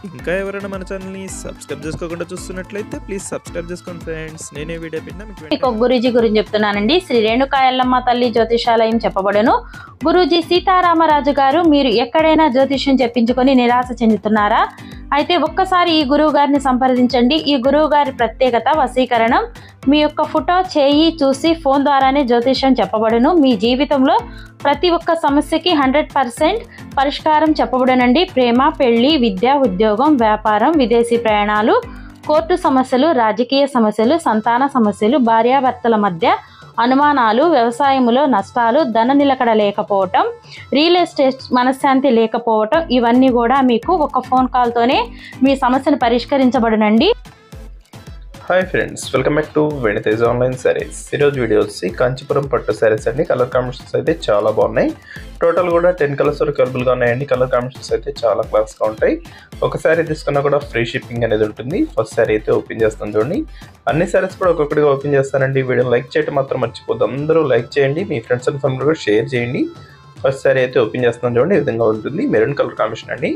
ఇంకా ఎవరైనా మన ఛానల్ని సబ్స్క్రైబ్ చేసుకోకుండా చూస్తున్నట్లయితే ప్లీజ్ సబ్స్క్రైబ్ చేసుకోండి ఫ్రెండ్స్ నేనే వీడియో పెట్టినా మీకు మీకు ఒక గురూజీ గురించి చెప్తున్నానండి శ్రీ రేణుకా ఎల్లమ్మ తల్లి జ్యోతిషాలయం చెప్పబడును గురూజీ సీతారామరాజు గారు మీరు ఎక్కడైనా జ్యోతిష్యం చెప్పించుకొని నిరాశ చెందుతున్నారా అయితే ఒక్కసారి ఈ గురువు గారిని సంప్రదించండి ఈ గురువు గారి ప్రత్యేకత వశీకరణం మీ యొక్క ఫోటో చేయి చూసి ఫోన్ ద్వారానే జ్యోతిష్యం చెప్పబడును మీ జీవితంలో ప్రతి ఒక్క సమస్యకి హండ్రెడ్ పర్సెంట్ పరిష్కారం చెప్పబడునండి ప్రేమ పెళ్లి విద్య ఉద్యోగం వ్యాపారం విదేశీ ప్రయాణాలు కోర్టు సమస్యలు రాజకీయ సమస్యలు సంతాన సమస్యలు భార్యాభర్తల మధ్య అనుమానాలు వ్యవసాయములో నష్టాలు ధన నిలకడ లేకపోవటం రియల్ ఎస్టేట్ మనశ్శాంతి లేకపోవటం ఇవన్నీ కూడా మీకు ఒక ఫోన్ కాల్తోనే మీ సమస్యను పరిష్కరించబడునండి hi friends welcome back to Venitej online saris ఈరోజు వీడియో వచ్చి కాంచీపురం పట్టు శారీస్ అండి కలర్ కాంబినేషన్స్ అయితే చాలా బాగున్నాయి టోటల్ కూడా టెన్ కలర్స్ వరకు అవైలబుల్గా ఉన్నాయండి కలర్ కాంబినేషన్స్ అయితే చాలా క్లాస్గా ఉంటాయి ఒక శారీ తీసుకున్నా కూడా ఫ్రీ షిప్పింగ్ అనేది ఉంటుంది ఫస్ట్ శారీ అయితే ఓపెన్ చేస్తాను చూడండి అన్ని శారీస్ కూడా ఒక్కొక్కటిగా ఓపెన్ చేస్తానండి వీడియో లైక్ చేయడం మాత్రం మర్చిపోద్దు అందరూ లైక్ చేయండి మీ ఫ్రెండ్స్ అండ్ ఫ్యామిలీ కూడా షేర్ చేయండి ఫస్ట్ శారీ అయితే ఓపెన్ చేస్తాను చూడండి ఈ విధంగా ఉంటుంది మెరూన్ కలర్ కాంబినేషన్ అండి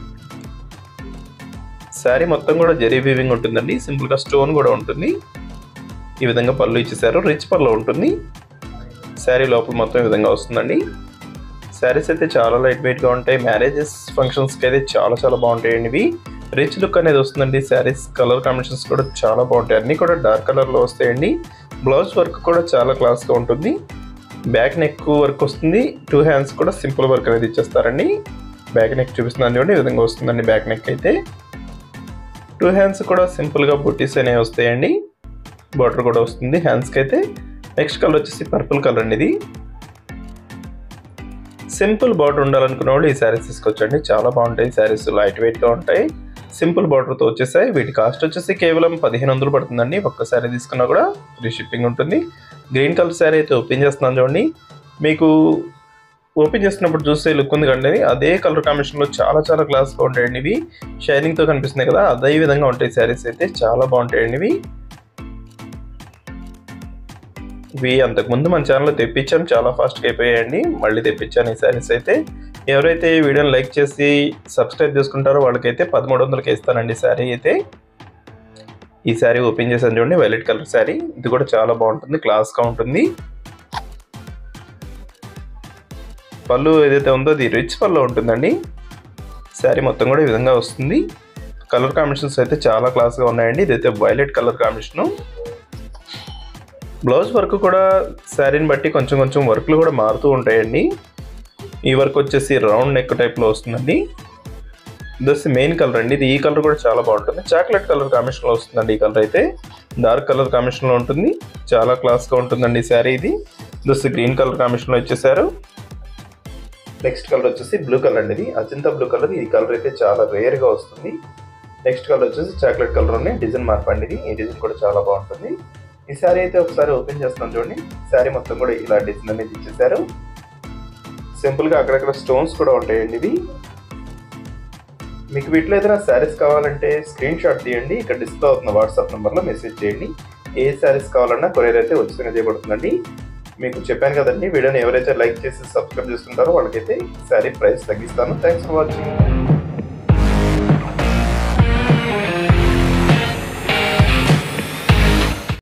శారీ మొత్తం కూడా జరీ వీవింగ్ ఉంటుందండి సింపుల్గా స్టోన్ కూడా ఉంటుంది ఈ విధంగా పళ్ళు ఇచ్చేసారు రిచ్ పళ్ళు ఉంటుంది శారీ లోపల మొత్తం ఈ విధంగా వస్తుందండి శారీస్ అయితే చాలా లైట్ వెయిట్గా ఉంటాయి మ్యారేజెస్ ఫంక్షన్స్కి అయితే చాలా చాలా బాగుంటాయండి ఇవి రిచ్ లుక్ అనేది వస్తుందండి శారీస్ కలర్ కాంబినేషన్స్ కూడా చాలా బాగుంటాయి అన్నీ కూడా డార్క్ కలర్లో వస్తాయండి బ్లౌజ్ వర్క్ కూడా చాలా క్లాస్గా ఉంటుంది బ్యాక్ నెక్ వర్క్ వస్తుంది టూ హ్యాండ్స్ కూడా సింపుల్ వర్క్ అనేది ఇచ్చేస్తారండి బ్యాక్ నెక్ చూపిస్తున్నాను చూడండి ఈ విధంగా వస్తుందండి బ్యాక్ నెక్ అయితే టూ హ్యాండ్స్ కూడా సింపుల్గా బుట్టీస్ అనేవి వస్తాయండి బార్డర్ కూడా వస్తుంది హ్యాండ్స్కి అయితే నెక్స్ట్ కలర్ వచ్చేసి పర్పుల్ కలర్ అండి ఇది సింపుల్ బార్డర్ ఉండాలనుకున్న వాళ్ళు ఈ శారీస్ తీసుకొచ్చండి చాలా బాగుంటాయి శారీస్ లైట్ వెయిట్గా ఉంటాయి సింపుల్ బార్డర్తో వచ్చేసాయి వీటి కాస్ట్ వచ్చేసి కేవలం పదిహేను వందలు పడుతుందండి ఒక్క శారీ తీసుకున్నా కూడా ఫ్రీ షిప్పింగ్ ఉంటుంది గ్రీన్ కలర్ శారీ అయితే ఓపెన్ చేస్తున్నాను చూడండి మీకు ఓపెన్ చేసినప్పుడు చూస్తే లుక్ ఉంది కండి అదే కలర్ కాంబినేషన్లో చాలా చాలా క్లాస్గా ఉంటాయండి ఇవి షైనింగ్తో కనిపిస్తున్నాయి కదా అదే విధంగా ఉంటాయి శారీస్ అయితే చాలా బాగుంటాయండి ఇవి ఇవి అంతకుముందు మన ఛానల్లో తెప్పించాం చాలా ఫాస్ట్గా అయిపోయాయండి మళ్ళీ తెప్పించాను ఈ శారీస్ అయితే ఎవరైతే ఈ వీడియోని లైక్ చేసి సబ్స్క్రైబ్ చేసుకుంటారో వాళ్ళకైతే పదమూడు వందలకి ఇస్తానండి శారీ అయితే ఈ శారీ ఓపెన్ చేశాను చూడండి వైలెట్ కలర్ శారీ ఇది కూడా చాలా బాగుంటుంది క్లాస్గా ఉంటుంది పళ్ళు ఏదైతే ఉందో అది రిచ్ పళ్ళు ఉంటుందండి శారీ మొత్తం కూడా ఈ విధంగా వస్తుంది కలర్ కాంబినేషన్స్ అయితే చాలా క్లాస్గా ఉన్నాయండి ఇదైతే violet colour combination blouse work కూడా శారీని బట్టి కొంచెం కొంచెం వర్క్లు కూడా మారుతూ ఉంటాయండి ఈ వర్క్ వచ్చేసి రౌండ్ నెక్ టైప్లో వస్తుందండి దస్ మెయిన్ కలర్ అండి ఇది ఈ కలర్ కూడా చాలా బాగుంటుంది చాక్లెట్ కలర్ కాంబినేషన్లో వస్తుందండి ఈ కలర్ అయితే డార్క్ కలర్ కాంబినేషన్లో ఉంటుంది చాలా క్లాస్గా ఉంటుందండి శారీ ఇది దస్ గ్రీన్ కలర్ కాంబినేషన్లో ఇచ్చేసారు నెక్స్ట్ కలర్ వచ్చేసి బ్లూ కలర్ అండి ఇది అజంతా బ్లూ కలర్ ఈ కలర్ అయితే చాలా రేర్గా వస్తుంది నెక్స్ట్ కలర్ వచ్చేసి చాక్లెట్ కలర్ ఉన్నాయి డిజైన్ మార్పు అండి ఇది ఈ డిజైన్ కూడా చాలా బాగుంటుంది ఈ శారీ అయితే ఒకసారి ఓపెన్ చేస్తాను చూడండి శారీ మొత్తం కూడా ఇలా డిజైన్ అనేది ఇచ్చేసారు సింపుల్గా అక్కడక్కడ స్టోన్స్ కూడా ఉంటాయండి ఇవి మీకు వీటిలో ఏదైనా శారీస్ కావాలంటే స్క్రీన్ షాట్ తీయండి ఇక్కడ డిస్ప్లే అవుతున్న వాట్సాప్ నెంబర్లో మెసేజ్ చేయండి ఏ శారీస్ కావాలన్నా కొరియర్ అయితే ఉచితంగా చేయబడుతుందండి మీకు చెప్పాను కదండి వీడియోని ఎవరైతే లైక్ చేసి సబ్స్క్రైబ్ చేసుకుంటారో వాళ్ళకైతే శారీ ప్రైస్ తగ్గిస్తాను థ్యాంక్స్ ఫర్ వాచింగ్